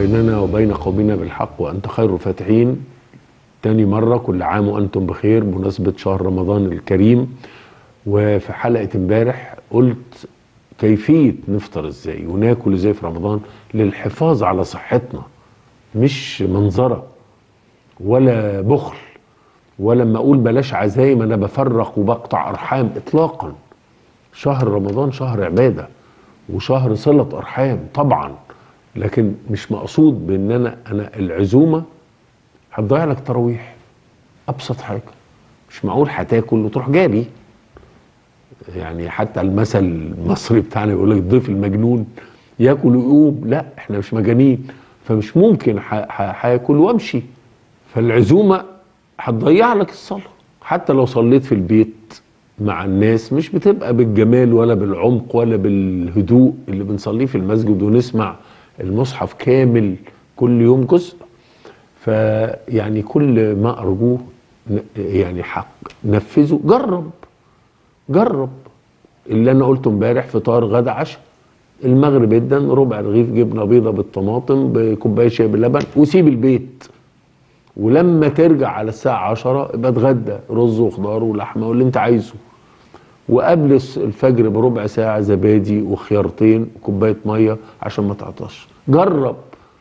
بيننا وبين قومنا بالحق وأنت خير الفاتحين تاني مرة كل عام وأنتم بخير بمناسبة شهر رمضان الكريم وفي حلقة امبارح قلت كيفية نفطر ازاي وناكل ازاي في رمضان للحفاظ على صحتنا مش منظرة ولا بخل ولا لما اقول بلاش عزايم انا بفرق وبقطع ارحام اطلاقا شهر رمضان شهر عباده وشهر صله ارحام طبعا لكن مش مقصود بان انا انا العزومه هتضيع لك تراويح ابسط حاجه مش معقول هتاكل وتروح جاري يعني حتى المثل المصري بتاعنا يقول لك الضيف المجنون ياكل ويقوم لا احنا مش مجانين فمش ممكن هاكل وامشي فالعزومه هتضيع لك الصلاه حتى لو صليت في البيت مع الناس مش بتبقى بالجمال ولا بالعمق ولا بالهدوء اللي بنصليه في المسجد ونسمع المصحف كامل كل يوم جزء فيعني كل ما ارجوه يعني حق نفذه جرب جرب اللي انا قلته امبارح فطار غدا عشاء المغرب جدا ربع رغيف جبنه بيضه بالطماطم بكوبايه شاي باللبن وسيب البيت ولما ترجع على الساعة عشرة يبقى اتغدى رز وخضار ولحمة واللي انت عايزه وقبل الفجر بربع ساعة زبادي وخيارتين وكوباية مية عشان ما تعطش جرب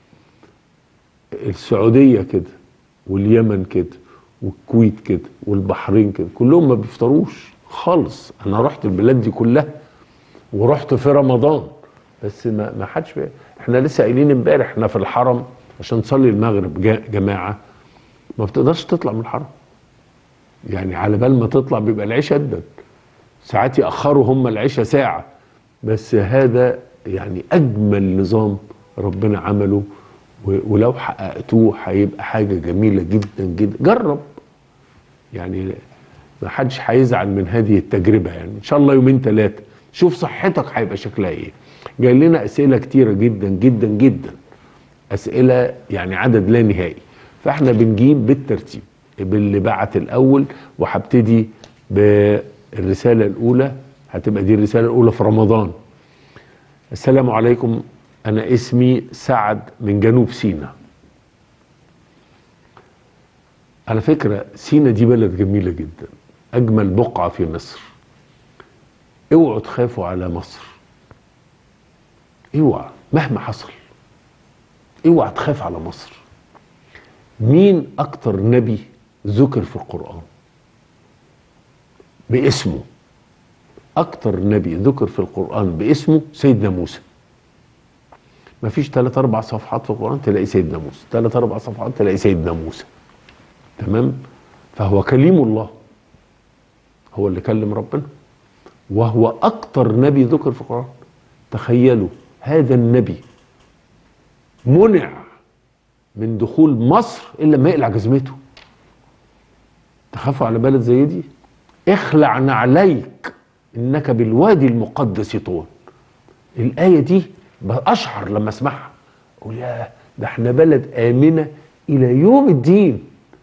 السعودية كده واليمن كده والكويت كده والبحرين كده كلهم ما بيفطروش خالص انا رحت البلاد دي كلها ورحت في رمضان بس ما ما حدش بي... احنا لسه قايلين امبارح احنا في الحرم عشان تصلي المغرب جماعه ما بتقدرش تطلع من الحرم يعني على بال ما تطلع بيبقى العشاء ادن ساعات ياخروا هم العشاء ساعه بس هذا يعني اجمل نظام ربنا عمله ولو حققتوه هيبقى حاجه جميله جدا جدا جرب يعني ما حدش هيزعل من هذه التجربه يعني ان شاء الله يومين ثلاثه شوف صحتك هيبقى شكلها ايه جاي لنا اسئله كتيره جدا جدا جدا اسئله يعني عدد لا نهائي فاحنا بنجيب بالترتيب باللي بعت الاول وهبتدي بالرساله الاولى هتبقى دي الرساله الاولى في رمضان السلام عليكم انا اسمي سعد من جنوب سينا على فكره سينا دي بلد جميله جدا اجمل بقعه في مصر اوعوا تخافوا على مصر اوعى مهما حصل اوعى تخاف على مصر مين اكتر نبي ذكر في القرآن باسمه اكتر نبي ذكر في القرآن باسمه سيدنا موسى ما فيش ثلاث اربع صفحات في القرآن تلاقي سيدنا موسى ثلاث اربع صفحات تلاقي سيدنا موسى تمام فهو كليم الله هو اللي كلم ربنا وهو اكتر نبي ذكر في القرآن تخيلوا هذا النبي منع من دخول مصر الا لما يقلع جزمته تخافوا على بلد زي دي اخلع نعليك انك بالوادي المقدس طول الايه دي باشعر لما اسمعها اقول يا ده احنا بلد امنه الى يوم الدين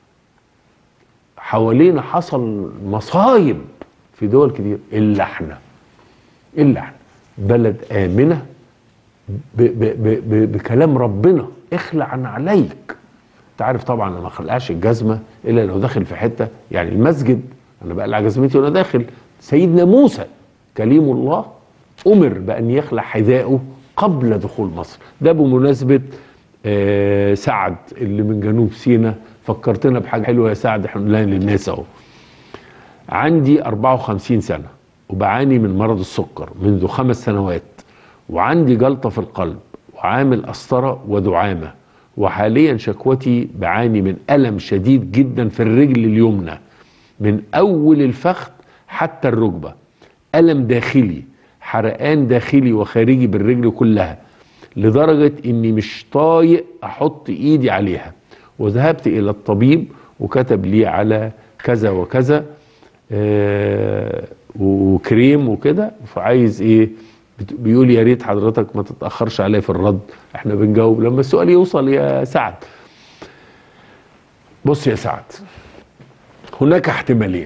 حوالينا حصل مصايب في دول كتير الا احنا الا احنا بلد امنه ب ب ب بكلام ربنا اخلع عن عليك انت عارف طبعا انا ما خلقاش الجزمه الا لو داخل في حته يعني المسجد انا بقلع جزمتي وانا داخل سيدنا موسى كليم الله امر بان يخلع حذاءه قبل دخول مصر ده بمناسبه آه سعد اللي من جنوب سينا فكرتنا بحاجه حلوه يا سعد احنا بنقولها للناس اهو عندي 54 سنه وبعاني من مرض السكر منذ خمس سنوات وعندي جلطه في القلب وعامل قسطره ودعامه وحاليا شكوتي بعاني من الم شديد جدا في الرجل اليمنى من اول الفخذ حتى الركبه الم داخلي حرقان داخلي وخارجي بالرجل كلها لدرجه اني مش طايق احط ايدي عليها وذهبت الى الطبيب وكتب لي على كذا وكذا آه وكريم وكده فعايز ايه بيقول يا ريت حضرتك ما تتاخرش عليا في الرد احنا بنجاوب لما السؤال يوصل يا سعد بص يا سعد هناك احتمالين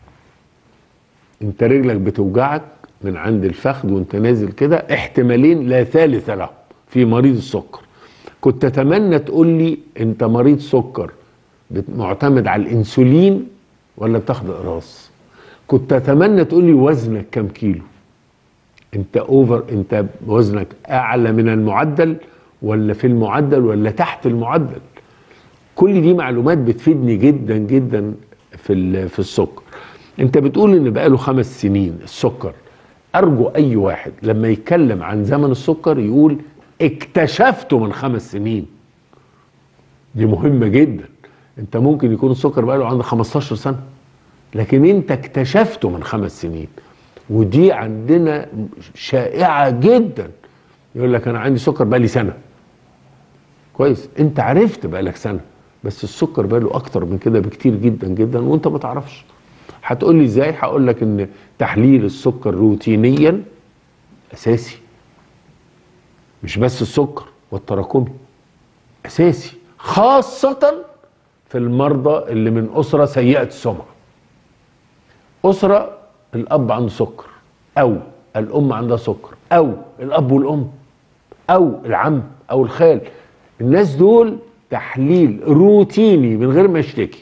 انت رجلك بتوجعك من عند الفخذ وانت نازل كده احتمالين لا ثالث له في مريض السكر كنت اتمنى تقول لي انت مريض سكر بت- معتمد على الانسولين ولا بتاخد اقراص كنت اتمنى تقول لي وزنك كام كيلو انت اوفر انت وزنك اعلى من المعدل ولا في المعدل ولا تحت المعدل كل دي معلومات بتفيدني جدا جدا في ال- في السكر انت بتقول ان بقاله خمس سنين السكر ارجو اي واحد لما يتكلم عن زمن السكر يقول اكتشفته من خمس سنين دي مهمة جدا انت ممكن يكون السكر بقاله عندك 15 سنة لكن انت اكتشفته من خمس سنين ودي عندنا شائعة جدا يقول لك انا عندي سكر بقالي سنة كويس انت عرفت بقالك سنة بس السكر بقاله اكتر من كده بكتير جدا جدا وانت ما تعرفش هتقول لي ازاي هقول لك ان تحليل السكر روتينيا اساسي مش بس السكر والتراكمي اساسي خاصة في المرضى اللي من اسرة سيئة السمعة اسرة الاب عنده سكر او الام عندها سكر او الاب والام او العم او الخال الناس دول تحليل روتيني من غير ما يشتكي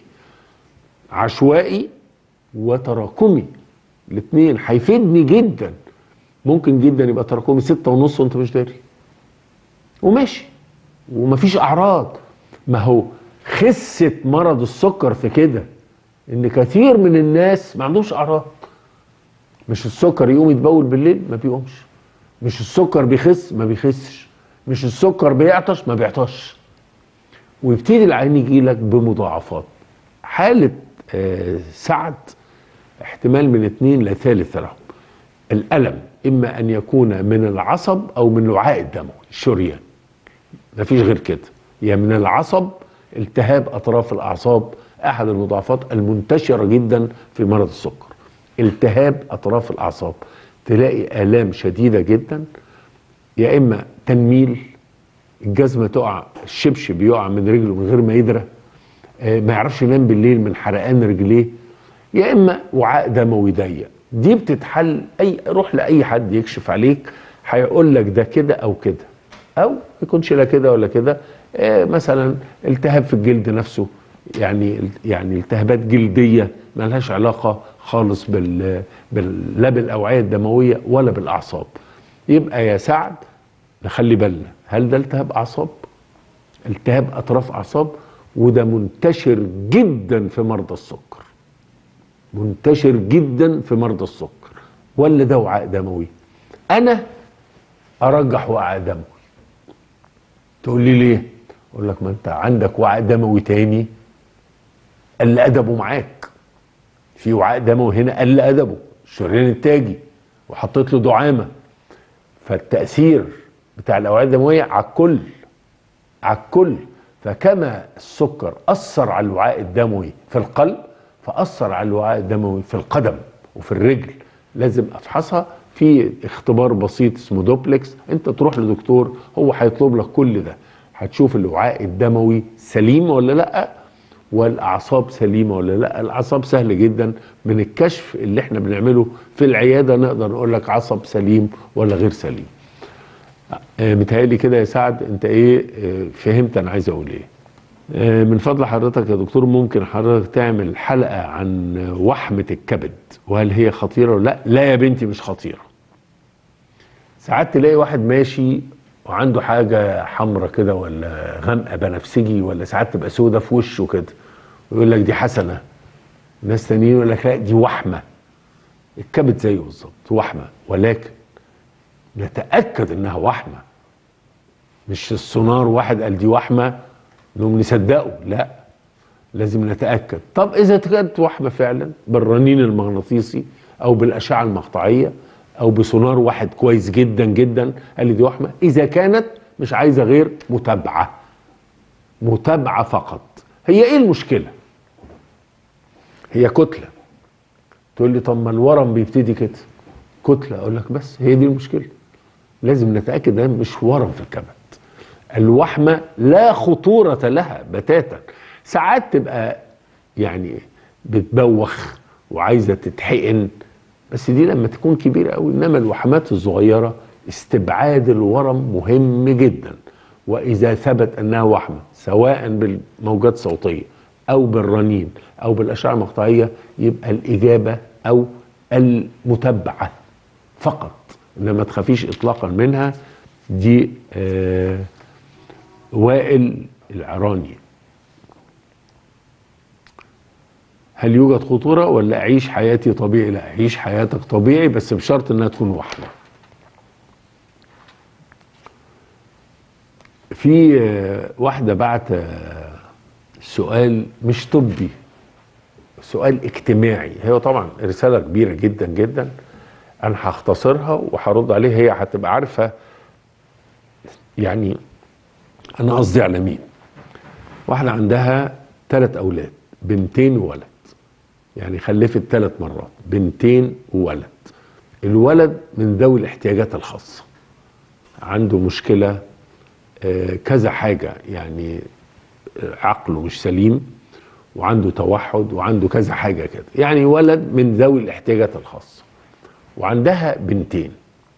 عشوائي وتراكمي الاثنين هيفيدني جدا ممكن جدا يبقى تراكمي ستة ونص وانت مش داري وماشي ومفيش اعراض ما هو خسة مرض السكر في كده ان كثير من الناس ما عندهمش اعراض مش السكر يقوم يتبول بالليل ما بيقومش مش السكر بيخس ما بيخسش مش السكر بيعطش ما بيعطش ويبتدي العين يجي لك بمضاعفات حالة آه، سعد احتمال من اتنين لثالث لهم الألم إما أن يكون من العصب أو من الوعاء الدموي الشريان مفيش غير كده يا من العصب التهاب أطراف الأعصاب أحد المضاعفات المنتشرة جدا في مرض السكر التهاب أطراف الأعصاب تلاقي آلام شديدة جدا يا إما تنميل الجزمة تقع الشبشب يقع من رجله من غير ما يدرى آه، ما يعرفش ينام بالليل من حرقان رجليه يا اما وعاء دموي ضيق دي بتتحل اي روح لاي حد يكشف عليك هيقول لك ده كده او كده او ما يكونش لا كده ولا كده آه، مثلا التهاب في الجلد نفسه يعني يعني التهابات جلديه ما لهاش علاقه خالص بال بال- لا بالاوعيه الدمويه ولا بالاعصاب يبقى يا سعد نخلي بالنا هل ده التهاب اعصاب التهاب اطراف اعصاب وده منتشر جدا في مرضى السكر منتشر جدا في مرضى السكر ولا ده وعاء دموي انا ارجح وعاء دموي تقول لي ليه اقول لك ما انت عندك وعاء دموي تاني قل ادبه معاك في وعاء دموي هنا قل ادبه الشريان التاجي وحطيت له دعامه فالتاثير بتاع الاوعيه الدمويه على الكل على الكل فكما السكر اثر على الوعاء الدموي في القلب فاثر على الوعاء الدموي في القدم وفي الرجل لازم افحصها في اختبار بسيط اسمه دوبلكس انت تروح لدكتور هو هيطلب لك كل ده هتشوف الوعاء الدموي سليم ولا لا والاعصاب سليمه ولا لا الاعصاب سهل جدا من الكشف اللي احنا بنعمله في العياده نقدر نقول لك عصب سليم ولا غير سليم آه، متهيألي كده يا سعد انت ايه آه، فهمت انا عايز اقول ايه آه، من فضل حضرتك يا دكتور ممكن حضرتك تعمل حلقة عن وحمة الكبد وهل هي خطيرة ولا لا لا يا بنتي مش خطيرة ساعات تلاقي واحد ماشي وعنده حاجة حمرة كده ولا غامقة بنفسجي ولا ساعات تبقى سودة في وشه كده ويقول لك دي حسنة ناس تانيين يقول لك لا دي وحمة الكبد زيه بالظبط وحمة ولكن نتأكد انها وحمة مش السونار واحد قال دي وحمة انهم نصدقه لا لازم نتأكد طب اذا كانت وحمة فعلا بالرنين المغناطيسي او بالاشعة المقطعية او بسونار واحد كويس جدا جدا قال لي دي وحمة اذا كانت مش عايزة غير متابعة متابعة فقط هي ايه المشكلة هي كتلة تقول لي طب ما الورم بيبتدي كده كتلة اقول لك بس هي دي المشكلة لازم نتأكد ده مش ورم في الكبد الوحمة لا خطورة لها بتاتا ساعات تبقى يعني بتبوخ وعايزة تتحقن بس دي لما تكون كبيرة قوي انما الوحمات الصغيرة استبعاد الورم مهم جدا واذا ثبت انها وحمه سواء بالموجات الصوتيه او بالرنين او بالاشعه المقطعيه يبقى الاجابه او المتبعه فقط انما تخافيش اطلاقا منها دي آه وائل العراني هل يوجد خطوره ولا اعيش حياتي طبيعي لا عيش حياتك طبيعي بس بشرط انها تكون وحده في آه، واحده بعت آه، سؤال مش طبي سؤال اجتماعي هي طبعا رساله كبيره جدا جدا انا هختصرها وهرد عليها هي هتبقى عارفه يعني انا قصدي على مين واحده عندها ثلاث اولاد بنتين وولد يعني خلفت ثلاث مرات بنتين وولد الولد من ذوي الاحتياجات الخاصه عنده مشكله آه، كذا حاجه يعني آه، عقله مش سليم وعنده توحد وعنده كذا حاجه كده يعني ولد من ذوي الاحتياجات الخاصه وعندها بنتين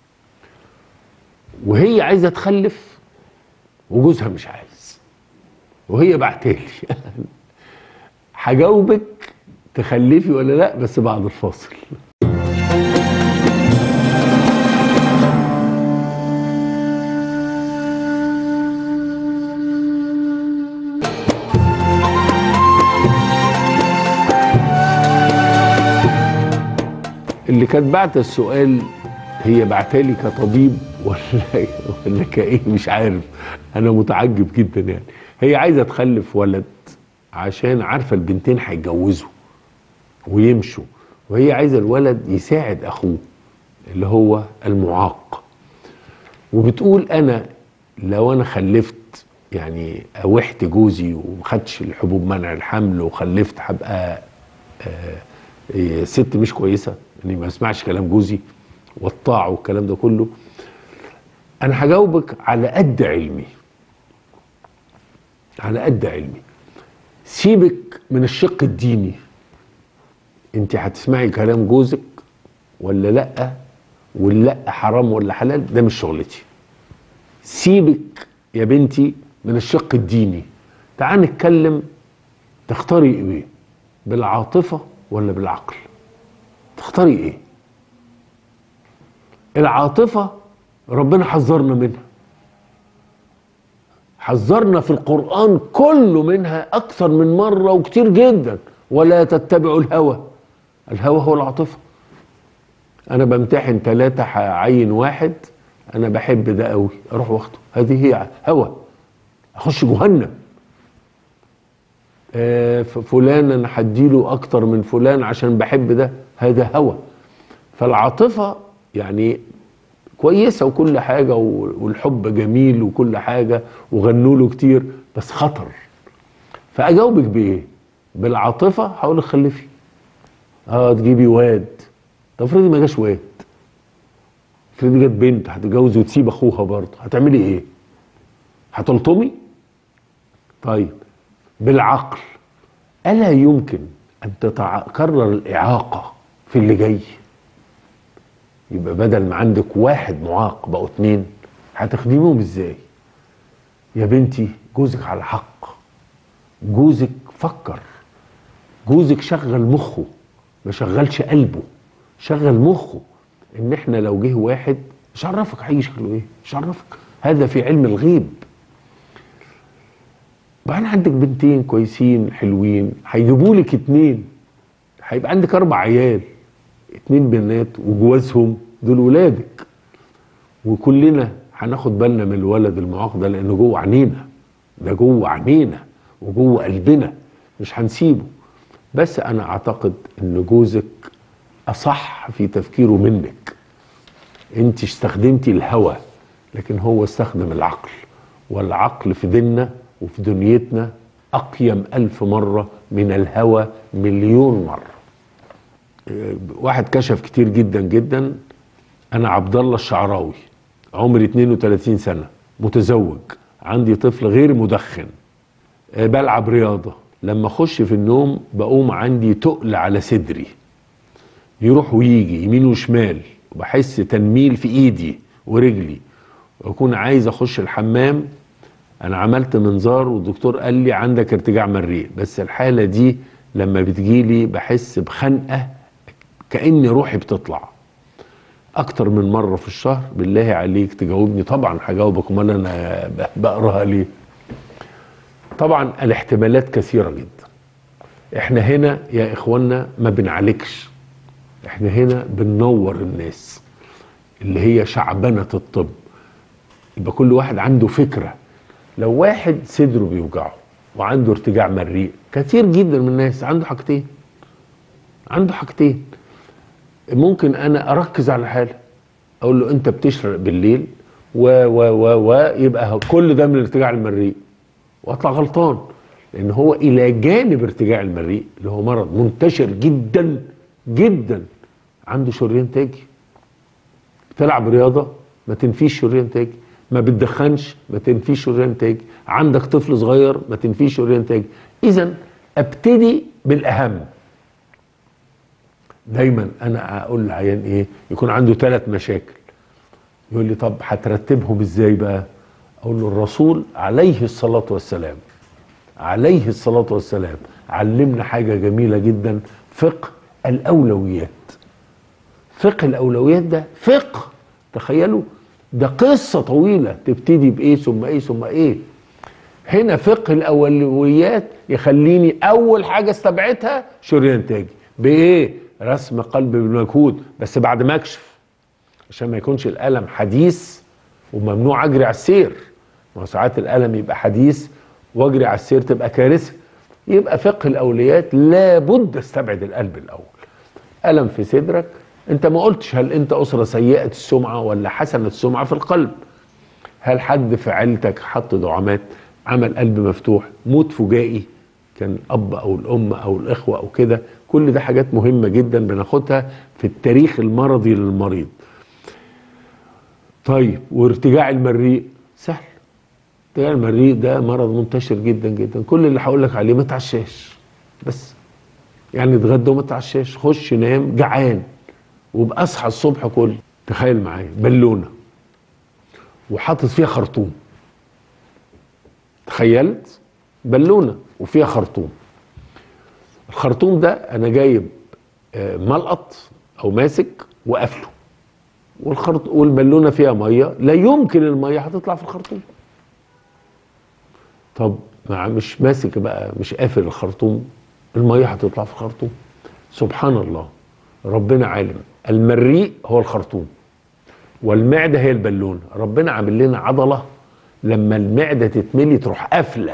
وهي عايزه تخلف وجوزها مش عايز وهي بعتلي هجاوبك تخلفي ولا لا بس بعد الفاصل اللي كانت بعت السؤال هي بعتالي كطبيب ولا ولا كايه مش عارف انا متعجب جدا يعني هي عايزه تخلف ولد عشان عارفه البنتين هيتجوزوا ويمشوا وهي عايزه الولد يساعد اخوه اللي هو المعاق وبتقول انا لو انا خلفت يعني اوحت جوزي ومخدش الحبوب منع الحمل وخلفت هبقى آه، إيه، ست مش كويسه اني ما اسمعش كلام جوزي والطاعه والكلام ده كله انا هجاوبك على قد علمي على قد علمي سيبك من الشق الديني انت هتسمعي كلام جوزك ولا لا واللا حرام ولا حلال ده مش شغلتي سيبك يا بنتي من الشق الديني تعال نتكلم تختاري ايه بالعاطفه ولا بالعقل تختاري ايه العاطفه ربنا حذرنا منها حذرنا في القرآن كله منها أكثر من مرة وكتير جدا ولا تتبعوا الهوى الهوى هو العاطفة أنا بمتحن ثلاثة هعين واحد أنا بحب ده قوي أروح واخده هذه هي هوى أخش جهنم آه، ف- فلان أنا هديله أكتر من فلان عشان بحب ده هذا هوى فالعاطفة يعني كويسه وكل حاجه و- والحب جميل وكل حاجه وغنوا له كتير بس خطر فاجاوبك بايه؟ بالعاطفه هقول لك خلفي اه تجيبي واد طب افرضي ما جاش واد افرضي جت بنت هتتجوز وتسيب اخوها برضه هتعملي ايه؟ هتلطمي؟ طيب بالعقل الا يمكن ان تتكرر الاعاقه في اللي جاي؟ يبقى بدل ما عندك واحد معاق بقوا اتنين هتخدميهم ازاي يا بنتي جوزك على حق جوزك فكر جوزك شغل مخه ما شغلش قلبه شغل مخه ان احنا لو جه واحد مش عرفك هيجي شكله ايه مش عرفك هذا في علم الغيب بعدين عندك بنتين كويسين حلوين هيجيبوا لك اتنين هيبقى عندك اربع عيال اتنين بنات وجوازهم دول ولادك وكلنا هناخد بالنا من الولد المعاق ده لانه جوه عينينا ده جوه عينينا وجوه قلبنا مش هنسيبه بس انا اعتقد ان جوزك اصح في تفكيره منك انت استخدمتي الهوى لكن هو استخدم العقل والعقل في ديننا وفي دنيتنا اقيم الف مره من الهوى مليون مره واحد كشف كتير جدا جدا انا عبد الله الشعراوي عمري 32 سنه متزوج عندي طفل غير مدخن آه، بلعب رياضه لما اخش في النوم بقوم عندي تقل على صدري يروح ويجي يمين وشمال وبحس تنميل في ايدي ورجلي واكون عايز اخش الحمام انا عملت منظار والدكتور قال لي عندك ارتجاع مريء بس الحاله دي لما بتجيلي بحس بخنقه كأن روحي بتطلع اكتر من مره في الشهر بالله عليك تجاوبني طبعا هجاوبك امال انا بقراها ليه طبعا الاحتمالات كثيره جدا احنا هنا يا اخوانا ما بنعالجش احنا هنا بننور الناس اللي هي شعبنه الطب يبقى كل واحد عنده فكره لو واحد صدره بيوجعه وعنده ارتجاع مريء كثير جدا من الناس عنده حاجتين عنده حاجتين ممكن انا اركز على حاله اقول له انت بتشرق بالليل و و و و يبقى كل ده من الارتجاع المريء واطلع غلطان لان هو الى جانب ارتجاع المريء اللي هو مرض منتشر جدا جدا عنده شريان تاجي بتلعب رياضه ما تنفيش شريان تاجي ما بتدخنش ما تنفيش شريان تاجي عندك طفل صغير ما تنفيش شريان تاجي اذا ابتدي بالاهم دايما انا اقول للعيان ايه يكون عنده ثلاث مشاكل يقول لي طب هترتبهم ازاي بقى اقول له الرسول عليه الصلاه والسلام عليه الصلاه والسلام علمنا حاجه جميله جدا فقه الاولويات فقه الاولويات ده فقه تخيلوا ده قصه طويله تبتدي بايه ثم ايه ثم ايه هنا فقه الاولويات يخليني اول حاجه استبعدها شريان تاجي بايه رسم قلب بالمجهود بس بعد ما اكشف عشان ما يكونش الالم حديث وممنوع اجري على السير ما هو ساعات الالم يبقى حديث واجري على السير تبقى كارثه يبقى فقه الاولويات لابد استبعد القلب الاول الم في صدرك انت ما قلتش هل انت اسره سيئه السمعه ولا حسنه السمعه في القلب هل حد في عيلتك حط دعامات عمل قلب مفتوح موت فجائي كان الاب او الام او الاخوه او كده كل ده حاجات مهمه جدا بناخدها في التاريخ المرضي للمريض طيب وارتجاع المريء سهل ارتجاع المريء ده مرض منتشر جدا جدا كل اللي هقول لك عليه ما تعشاش بس يعني اتغدى وما تعشاش خش نام جعان وابقى اصحى الصبح كل تخيل معايا بالونه وحاطط فيها خرطوم تخيلت بالونه وفيها خرطوم الخرطوم ده انا جايب ملقط او ماسك وقافله والخرط والبالونه فيها ميه لا يمكن الميه هتطلع في الخرطوم طب مع مش ماسك بقى مش قافل الخرطوم الميه هتطلع في الخرطوم سبحان الله ربنا عالم المريء هو الخرطوم والمعده هي البالونه ربنا عامل لنا عضله لما المعده تتملي تروح قافله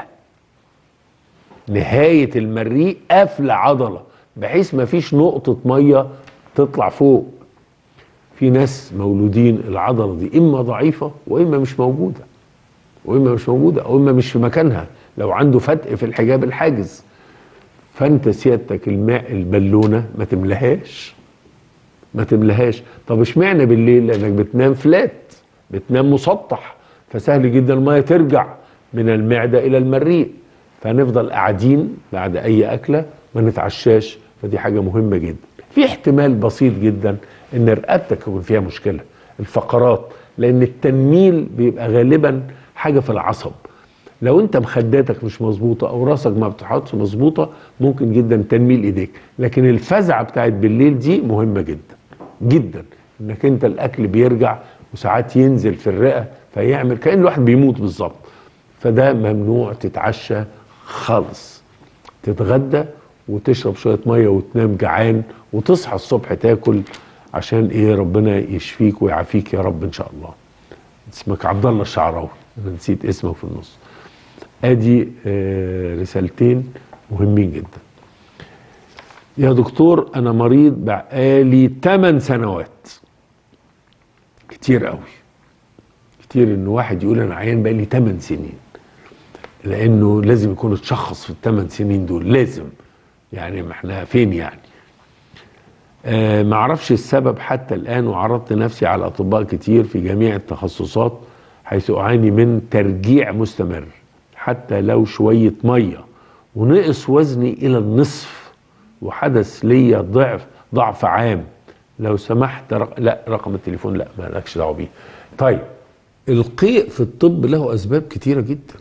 نهايه المريء قافله عضله بحيث ما فيش نقطه ميه تطلع فوق في ناس مولودين العضله دي اما ضعيفه واما مش موجوده واما مش موجوده او اما مش في مكانها لو عنده فتق في الحجاب الحاجز فانت سيادتك الماء البالونه ما تملهاش ما تملهاش طب اشمعنى بالليل لانك بتنام فلات بتنام مسطح فسهل جدا الميه ترجع من المعده الى المريء فنفضل قاعدين بعد اي اكله ما نتعشاش فدي حاجه مهمه جدا في احتمال بسيط جدا ان رقبتك يكون فيها مشكله الفقرات لان التنميل بيبقى غالبا حاجه في العصب لو انت مخداتك مش مظبوطه او راسك ما بتحطش مظبوطه ممكن جدا تنميل ايديك لكن الفزعه بتاعت بالليل دي مهمه جدا جدا انك انت الاكل بيرجع وساعات ينزل في الرئه فيعمل كان الواحد بيموت بالظبط فده ممنوع تتعشى خالص تتغدى وتشرب شويه ميه وتنام جعان وتصحى الصبح تاكل عشان ايه ربنا يشفيك ويعافيك يا رب ان شاء الله اسمك عبد الله الشعراوي انا نسيت اسمك في النص ادي آه رسالتين مهمين جدا يا دكتور انا مريض بقالي 8 سنوات كتير قوي كتير ان واحد يقول انا عيان بقالي 8 سنين لانه لازم يكون اتشخص في الثمان سنين دول لازم يعني ما احنا فين يعني آه ما اعرفش السبب حتى الان وعرضت نفسي على اطباء كتير في جميع التخصصات حيث اعاني من ترجيع مستمر حتى لو شويه ميه ونقص وزني الى النصف وحدث لي ضعف ضعف عام لو سمحت رق... لا رقم التليفون لا مالكش دعوه بيه طيب القيء في الطب له اسباب كتيره جدا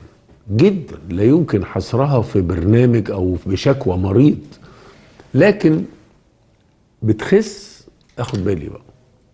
جدا لا يمكن حصرها في برنامج او بشكوى مريض لكن بتخس اخد بالي بقى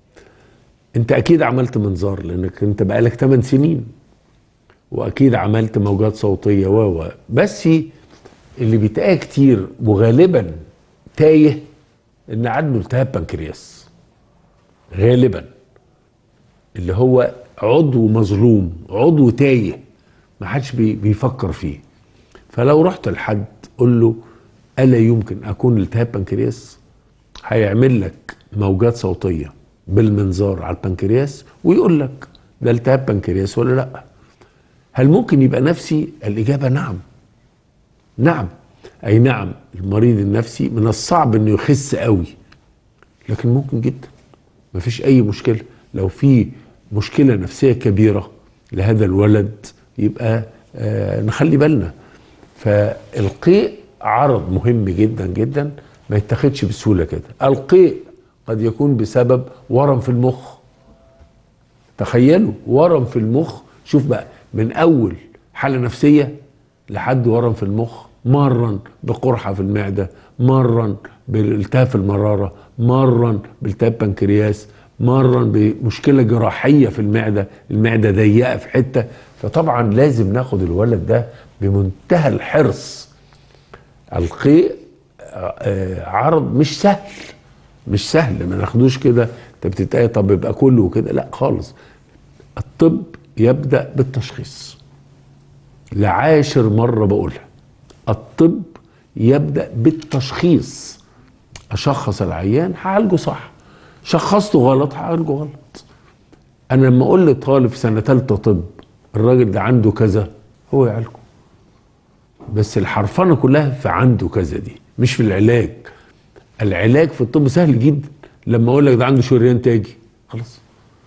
انت اكيد عملت منظار لانك انت بقالك 8 سنين واكيد عملت موجات صوتيه و و بس اللي بيتقال كتير وغالبا تايه ان عنده التهاب بنكرياس غالبا اللي هو عضو مظلوم عضو تايه ما حدش بي بيفكر فيه فلو رحت لحد قول له الا يمكن اكون التهاب بنكرياس هيعمل لك موجات صوتيه بالمنظار على البنكرياس ويقول لك ده التهاب بنكرياس ولا لا هل ممكن يبقى نفسي الاجابه نعم نعم اي نعم المريض النفسي من الصعب انه يخس قوي لكن ممكن جدا مفيش اي مشكله لو في مشكله نفسيه كبيره لهذا الولد يبقى آه نخلي بالنا فالقيء عرض مهم جدا جدا ما يتاخدش بسهوله كده القيء قد يكون بسبب ورم في المخ تخيلوا ورم في المخ شوف بقى من اول حاله نفسيه لحد ورم في المخ مرا بقرحه في المعده مرا بالالتهاب في المراره مرا بالتهاب بنكرياس مرا بمشكله جراحيه في المعده المعده ضيقه في حته فطبعا لازم ناخد الولد ده بمنتهى الحرص القيء عرض مش سهل مش سهل ما ناخدوش كده انت بتتقاي طب يبقى كله كده لا خالص الطب يبدا بالتشخيص لعاشر مره بقولها الطب يبدا بالتشخيص اشخص العيان هعالجه صح شخصته غلط هعالجه غلط انا لما اقول لطالب في سنه ثالثه طب الراجل ده عنده كذا هو يعالجه بس الحرفنه كلها في عنده كذا دي مش في العلاج العلاج في الطب سهل جدا لما اقول لك ده عنده شريان تاجي خلاص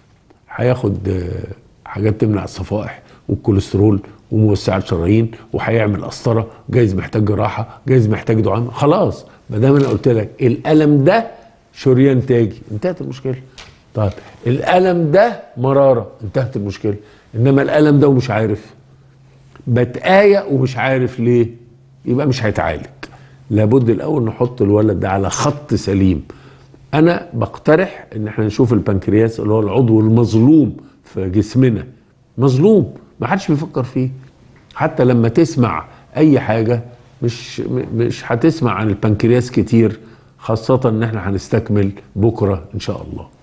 هياخد حاجات تمنع الصفائح والكوليسترول وموسعات شرايين وهيعمل قسطره جايز محتاج جراحه جايز محتاج دعامه خلاص ما دام انا قلت لك الالم ده شريان تاجي انتهت المشكله طيب الالم ده مراره انتهت المشكله انما الالم ده ومش عارف بتآية ومش عارف ليه يبقى مش هيتعالج لابد الاول نحط الولد ده على خط سليم انا بقترح ان احنا نشوف البنكرياس اللي هو العضو المظلوم في جسمنا مظلوم ما حدش بيفكر فيه حتى لما تسمع اي حاجه مش مش هتسمع عن البنكرياس كتير خاصه ان احنا هنستكمل بكره ان شاء الله